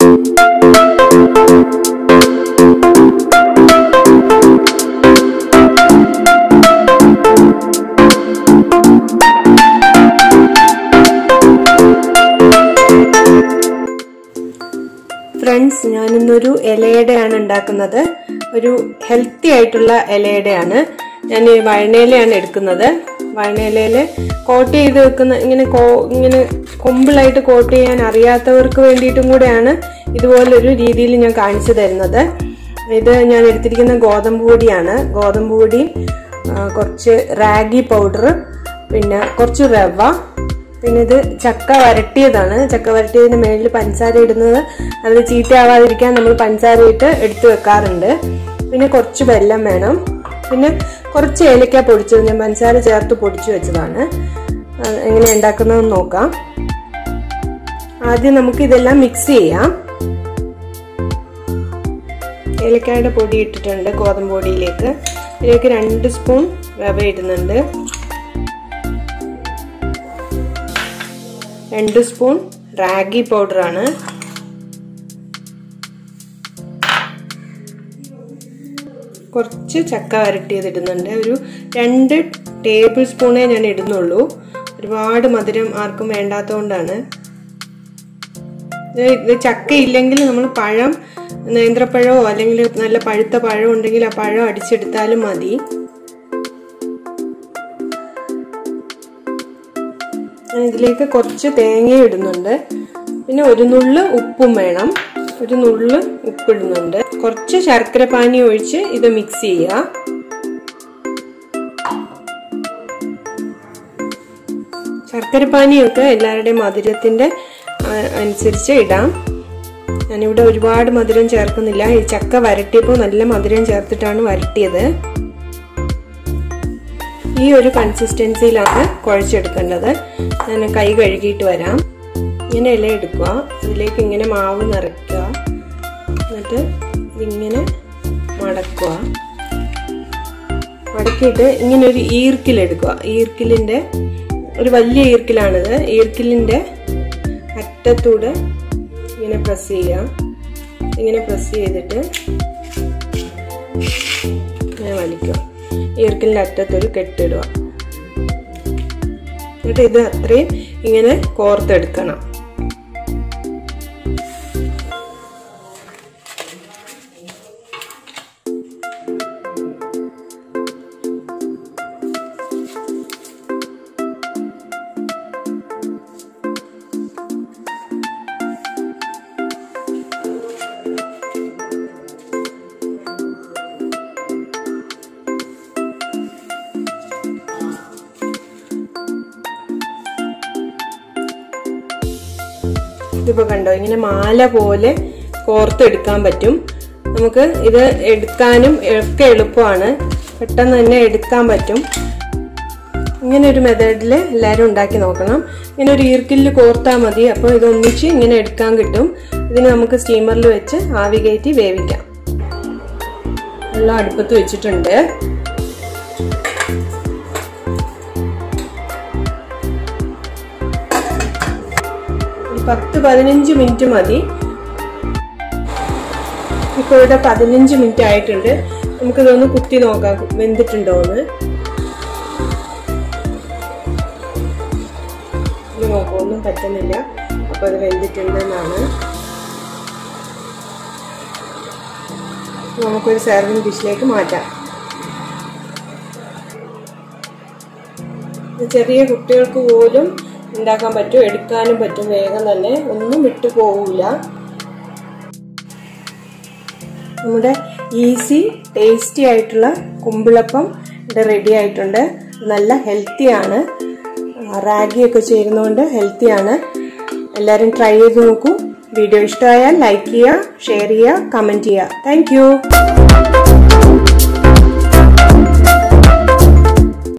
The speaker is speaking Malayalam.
ഫ്രണ്ട്സ് ഞാനിന്നൊരു ഇലയുടെയാണ് ഉണ്ടാക്കുന്നത് ഒരു ഹെൽത്തി ആയിട്ടുള്ള ഇലയുടെയാണ് ഞാൻ വഴണയിലയാണ് എടുക്കുന്നത് വഴണയിലയിൽ കോട്ട് ചെയ്ത് വെക്കുന്ന ഇങ്ങനെ കോ ഇങ്ങനെ കൊമ്പിളായിട്ട് കോട്ട് ചെയ്യാൻ അറിയാത്തവർക്ക് വേണ്ടിയിട്ടും കൂടെയാണ് ഇതുപോലൊരു രീതിയിൽ ഞാൻ കാണിച്ചു തരുന്നത് ഇത് ഞാൻ എടുത്തിരിക്കുന്ന ഗോതമ്പ് പൊടിയാണ് ഗോതമ്പ് പൊടി കുറച്ച് റാഗി പൗഡർ പിന്നെ കുറച്ച് റവ പിന്നെ ഇത് ചക്ക വരട്ടിയതാണ് ചക്ക വരട്ടിയതിന് മേളിൽ പഞ്ചസാര ഇടുന്നത് അത് ചീത്തയാവാതിരിക്കാൻ നമ്മൾ പഞ്ചസാര ഇട്ട് എടുത്തു വെക്കാറുണ്ട് പിന്നെ കുറച്ച് വെല്ലം വേണം പിന്നെ കുറച്ച് ഏലക്ക പൊടിച്ചത് ഞാൻ പഞ്ചസാര ചേർത്ത് പൊടിച്ചു വെച്ചതാണ് എങ്ങനെ ഉണ്ടാക്കുന്നതെന്ന് നോക്കാം ആദ്യം നമുക്ക് ഇതെല്ലാം മിക്സ് ചെയ്യാം ഏലക്കായുടെ പൊടി ഇട്ടിട്ടുണ്ട് ഗോതമ്പ് പൊടിയിലേക്ക് ഇതിലേക്ക് രണ്ട് സ്പൂൺ റവ ഇടുന്നുണ്ട് രണ്ട് സ്പൂൺ റാഗി പൗഡറാണ് കുറച്ച് ചക്ക വരട്ടിയത് ഇടുന്നുണ്ട് ഒരു രണ്ട് ടേബിൾ സ്പൂണേ ഞാൻ ഇടുന്നുള്ളൂ ഒരുപാട് മധുരം ആർക്കും വേണ്ടാത്തതുകൊണ്ടാണ് ഇത് ചക്ക ഇല്ലെങ്കിൽ നമ്മൾ പഴം നേന്ത്രപ്പഴമോ അല്ലെങ്കിൽ നല്ല പഴുത്ത പഴം ഉണ്ടെങ്കിൽ ആ പഴം അടിച്ചെടുത്താലും മതി ഇതിലേക്ക് കുറച്ച് തേങ്ങ ഇടുന്നുണ്ട് പിന്നെ ഒരു നുള്ള് ഉപ്പും വേണം ഒരു നുള്ള് ഉപ്പിടുന്നുണ്ട് കുറച്ച് ശർക്കര പാനി ഒഴിച്ച് ഇത് മിക്സ് ചെയ്യുക ശർക്കര പാനിയൊക്കെ എല്ലാവരുടെയും മധുരത്തിന്റെ അനുസരിച്ച് ഇടാം ഞാനിവിടെ ഒരുപാട് മധുരം ചേർക്കുന്നില്ല ഈ ചക്ക വരട്ടിയപ്പോൾ നല്ല മധുരം ചേർത്തിട്ടാണ് വരട്ടിയത് ഈ ഒരു കൺസിസ്റ്റൻസിയിലാണ് കുഴച്ചെടുക്കേണ്ടത് ഞാൻ കൈ കഴുകിയിട്ട് വരാം ഇങ്ങനെ ഇല എടുക്കുക അതിലേക്ക് ഇങ്ങനെ മാവ് നിറയ്ക്കുക എന്നിട്ട് ഇതിങ്ങനെ മടക്കുക മടക്കിയിട്ട് ഇങ്ങനെ ഒരു ഈർക്കിലെടുക്കുക ഈർക്കിലിൻ്റെ ഒരു വലിയ ഈർക്കിലാണിത് ഈർക്കിലിൻ്റെ അറ്റത്തൂടെ ഇങ്ങനെ പ്രസ് ചെയ്യുക ഇങ്ങനെ പ്രസ് ചെയ്തിട്ട് ഇങ്ങനെ വലിക്കുക ഈർക്കിലിൻ്റെ അറ്റത്തൊരു കെട്ടിടുക എന്നിട്ട് ഇത് അത്രയും ഇങ്ങനെ കോർത്തെടുക്കണം ഇതിപ്പോ കണ്ടോ ഇങ്ങനെ മാല പോലെ കോർത്തെടുക്കാൻ പറ്റും നമുക്ക് ഇത് എടുക്കാനും ഒക്കെ എളുപ്പമാണ് പെട്ടെന്ന് തന്നെ എടുക്കാൻ പറ്റും ഇങ്ങനെ ഒരു മെത്തേഡിൽ എല്ലാവരും ഉണ്ടാക്കി നോക്കണം ഇങ്ങനെ ഒരു ഈർക്കില്ല് കോർത്താൽ മതി അപ്പോൾ ഇത് ഒന്നിച്ച് ഇങ്ങനെ എടുക്കാൻ കിട്ടും ഇതിന് നമുക്ക് സ്റ്റീമറിൽ വെച്ച് ആവി കയറ്റി വേവിക്കാം വെള്ളം അടുപ്പത്ത് വെച്ചിട്ടുണ്ട് പത്ത് പതിനഞ്ച് മിനിറ്റ് മതി ഇപ്പോൾ ഇവിടെ പതിനഞ്ച് മിനിറ്റ് ആയിട്ടുണ്ട് നമുക്കിതൊന്ന് കുത്തി നോക്കാം വെന്തിട്ടുണ്ടോ എന്ന് ഇത് നോക്കാം ഒന്നും പറ്റുന്നില്ല അപ്പോൾ അത് വെന്തിട്ടുണ്ടെന്നാണ് നമുക്കൊരു സെർവിങ് ഡിഷിലേക്ക് മാറ്റാം ചെറിയ കുട്ടികൾക്ക് പോലും ഉണ്ടാക്കാൻ പറ്റും എടുക്കാനും പറ്റും വേഗം തന്നെ ഒന്നും വിട്ടു പോവില്ല നമ്മുടെ ഈസി ടേസ്റ്റി ആയിട്ടുള്ള കുമ്പിളപ്പം ഇവിടെ റെഡി ആയിട്ടുണ്ട് നല്ല ഹെൽത്തിയാണ് റാഗിയൊക്കെ ചേരുന്നതുകൊണ്ട് ഹെൽത്തിയാണ് എല്ലാവരും ട്രൈ ചെയ്ത് നോക്കൂ വീഡിയോ ഇഷ്ടമായാൽ ലൈക്ക് ചെയ്യുക ഷെയർ ചെയ്യുക കമൻറ്റ് ചെയ്യുക താങ്ക്